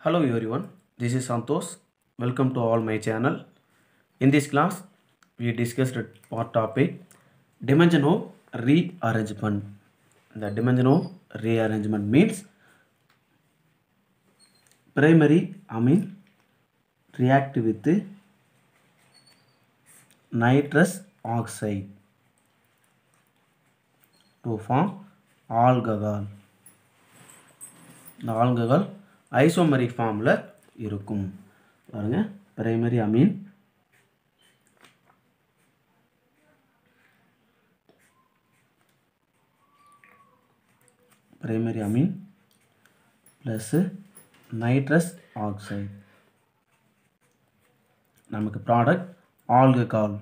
Hello everyone, this is Santosh. Welcome to all my channel. In this class, we discussed part topic dimension of rearrangement. The dimension of rearrangement means primary amine react with nitrous oxide to form alcohol. இந்த alcohol isomeric ஃபார்மில் இருக்கும் பாருங்க primary amine primary amine plus nitrous oxide நமக்கு product alcohol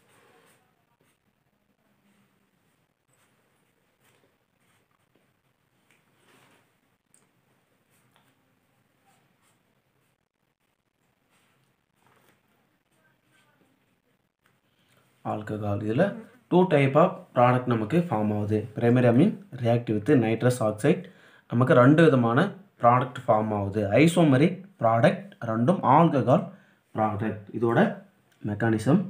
alcohol இதில் two type of product நமக்கு form ஆகுது primary amine react with nitrous oxide நமக்கு ரெண்டு விதமான ப்ராடக்ட் ஃபார்ம் ஆகுது ஐசோமரிக் ப்ராடக்ட் ரெண்டும் ஆல்கஹால் ப்ராடக்ட் இதோட mechanism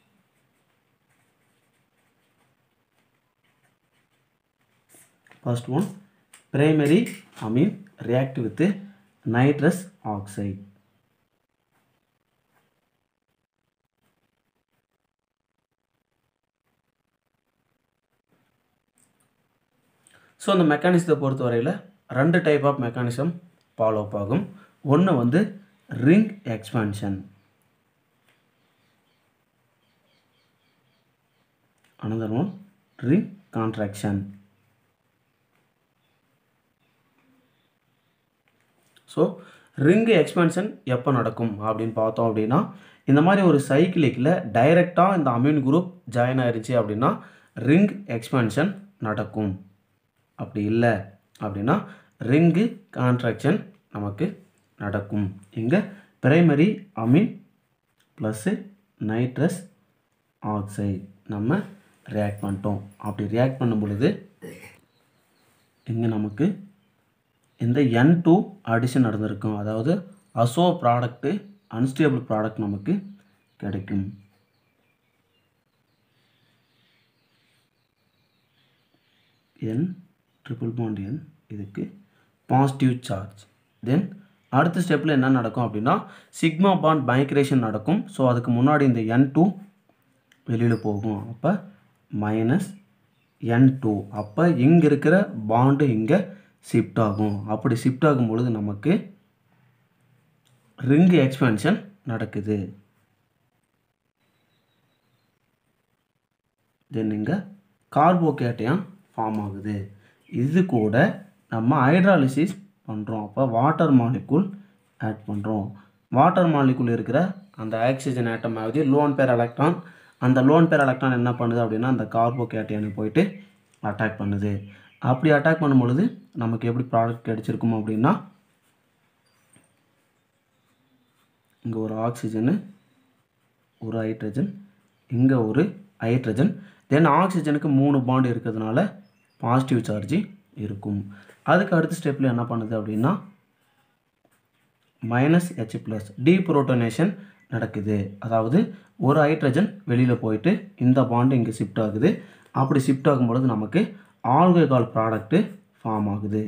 first one primary amine react with nitrous oxide so அந்த மெக்கானிசத்தை பொறுத்தவரையில் ரெண்டு type of mechanism follow up ஆகும் ஒன்று வந்து ring expansion another one ring contraction so ring expansion எப்போ நடக்கும் அப்படின்னு பார்த்தோம் அப்படின்னா இந்த மாதிரி ஒரு சைக்கிளிக்கில் டைரெக்டாக இந்த அமீன் குரூப் ஜாயின் ஆயிருச்சு அப்படின்னா ரிங் எக்ஸ்பென்ஷன் நடக்கும் அப்படி இல்லை அப்படின்னா ரிங்கு கான்ட்ராக்ஷன் நமக்கு நடக்கும் இங்கே primary amine plus nitrous oxide நம்ம ரியாக்ட் பண்ணிட்டோம் அப்படி ரியாக்ட் பண்ணும் பொழுது இங்கே நமக்கு இந்த என் டூ அடிஷன் நடந்திருக்கும் அதாவது அசோ ப்ராடக்ட்டு அன்ஸ்டேபிள் ப்ராடக்ட் நமக்கு கிடைக்கும் என் ட்ரிபிள் பாண்ட் என் இதுக்கு பாசிட்டிவ் சார்ஜ் தென் அடுத்த ஸ்டெப்பில் என்ன நடக்கும் அப்படின்னா சிக்மா பாண்ட் மைக்ரேஷன் நடக்கும் ஸோ அதுக்கு முன்னாடி இந்த என் டூ வெளியில் போகும் அப்போ மைனஸ் என் டூ அப்போ இங்கே இருக்கிற பாண்டு இங்கே ஷிஃப்ட் ஆகும் அப்படி ஷிஃப்ட் ஆகும் பொழுது நமக்கு ரிங் எக்ஸ்பென்ஷன் நடக்குது தென் இங்கே கார்போகேட்டையான் ஃபார்ம் ஆகுது இது கூட நம்ம ஹைட்ராலிசிஸ் பண்ணுறோம் அப்போ வாட்டர் மாலிகுல் ஆட் பண்ணுறோம் வாட்டர் மாலிகுல் இருக்கிற அந்த ஆக்சிஜன் ஆட்டம் ஆகுது லோன் பேர் எலக்ட்ரான் அந்த லோன் பேர் எலக்ட்ரான் என்ன பண்ணுது அப்படின்னா அந்த கார்போகேட்டையானை போயிட்டு அட்டாக் பண்ணுது அப்படி அட்டாக் பண்ணும் பொழுது நமக்கு எப்படி ப்ராடக்ட் கிடச்சிருக்கும் அப்படின்னா இங்கே ஒரு ஆக்சிஜனு ஒரு ஹைட்ரஜன் இங்கே ஒரு ஹைட்ரஜன் தென் ஆக்சிஜனுக்கு மூணு பாண்டு இருக்கிறதுனால பாசிட்டிவ் சார்ஜ் இருக்கும் அதுக்கு அடுத்த ஸ்டெப்பில் என்ன பண்ணுது அப்படின்னா மைனஸ் ஹெச் ப்ளஸ் டீப்ரோட்டோனேஷன் நடக்குது அதாவது ஒரு ஹைட்ரஜன் வெளியில் போயிட்டு இந்த பாண்டு இங்கே ஷிஃப்ட் ஆகுது அப்படி ஷிஃப்ட் ஆகும்பொழுது நமக்கு ஆல்கஹால் ப்ராடக்ட்டு ஃபார்ம் ஆகுது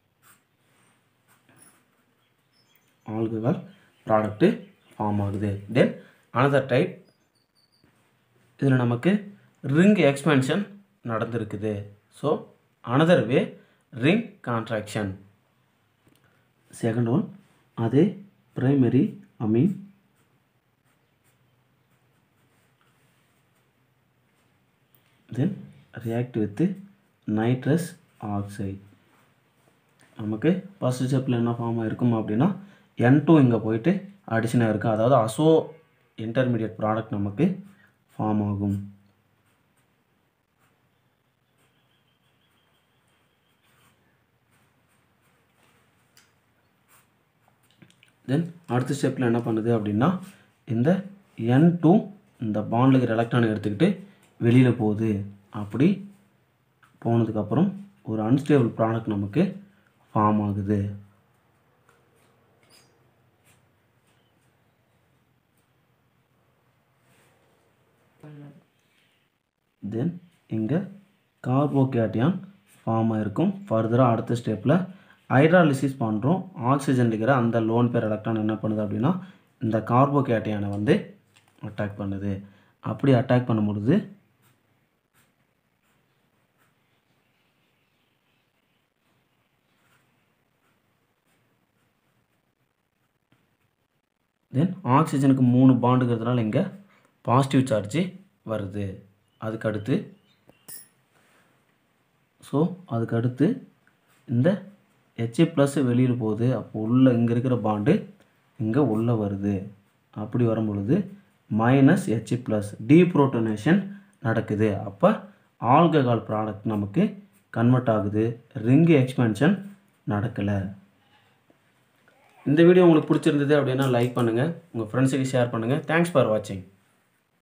ஆல்கஹால் ப்ராடக்ட்டு ஃபார்ம் ஆகுது தென் அனதர் டைப் இதில் நமக்கு ரிங் எக்ஸ்பென்ஷன் நடந்திருக்குது so another way ring contraction second one அதே primary amine then react with nitrous oxide நமக்கு ஃபஸ்ட் ஸ்டெப்பில் என்ன ஃபார்ம் ஆகிருக்கும் அப்படின்னா என் டூ இங்கே போயிட்டு அடிஷனாக இருக்குது அதாவது அசோ இன்டர்மீடியட் ப்ராடக்ட் நமக்கு ஃபார்ம் ஆகும் தென் அடுத்த ஸ்டெப்பில் என்ன பண்ணுது அப்படின்னா இந்த என் டூ இந்த பாண்டில் இருக்கிற எலக்ட்ரானை எடுத்துக்கிட்டு வெளியில் போகுது அப்படி போனதுக்கப்புறம் ஒரு அன்ஸ்டேபிள் ப்ராடக்ட் நமக்கு ஃபார்ம் ஆகுது தென் இங்கே கார்போகேட்டியான் ஃபார்ம் ஆயிருக்கும் ஃபர்தராக அடுத்த ஸ்டெப்பில் ஹைட்ராலிசிஸ் பண்ணுறோம் ஆக்சிஜன் இருக்கிற அந்த லோன் பேர் எலக்ட்ரான் என்ன பண்ணுது அப்படின்னா இந்த கார்போகேட்டியானை வந்து அட்டாக் பண்ணுது அப்படி அட்டாக் பண்ணும் பொழுது தென் ஆக்சிஜனுக்கு மூணு பாண்டுங்கிறதுனால இங்கே பாசிட்டிவ் சார்ஜ் வருது அதுக்கு அடுத்து ஸோ அதுக்கு அடுத்து இந்த ஹெச் ப்ளஸ் வெளியில் போகுது அப்போ உள்ள இங்கே இருக்கிற பாண்டு இங்கே உள்ளே வருது அப்படி வரும் பொழுது மைனஸ் ஹெச் ப்ளஸ் டீப்ரோட்டனேஷன் நடக்குது அப்போ ஆல்கஹால் ப்ராடக்ட் நமக்கு கன்வெர்ட் ஆகுது ரிங்கு எக்ஸ்பென்ஷன் நடக்கலை இந்த வீடியோ உங்களுக்கு பிடிச்சிருந்தது அப்படின்னா லைக் பண்ணுங்கள் உங்கள் ஃப்ரெண்ட்ஸுக்கு ஷேர் பண்ணுங்கள் தேங்க்ஸ் ஃபார் வாட்சிங்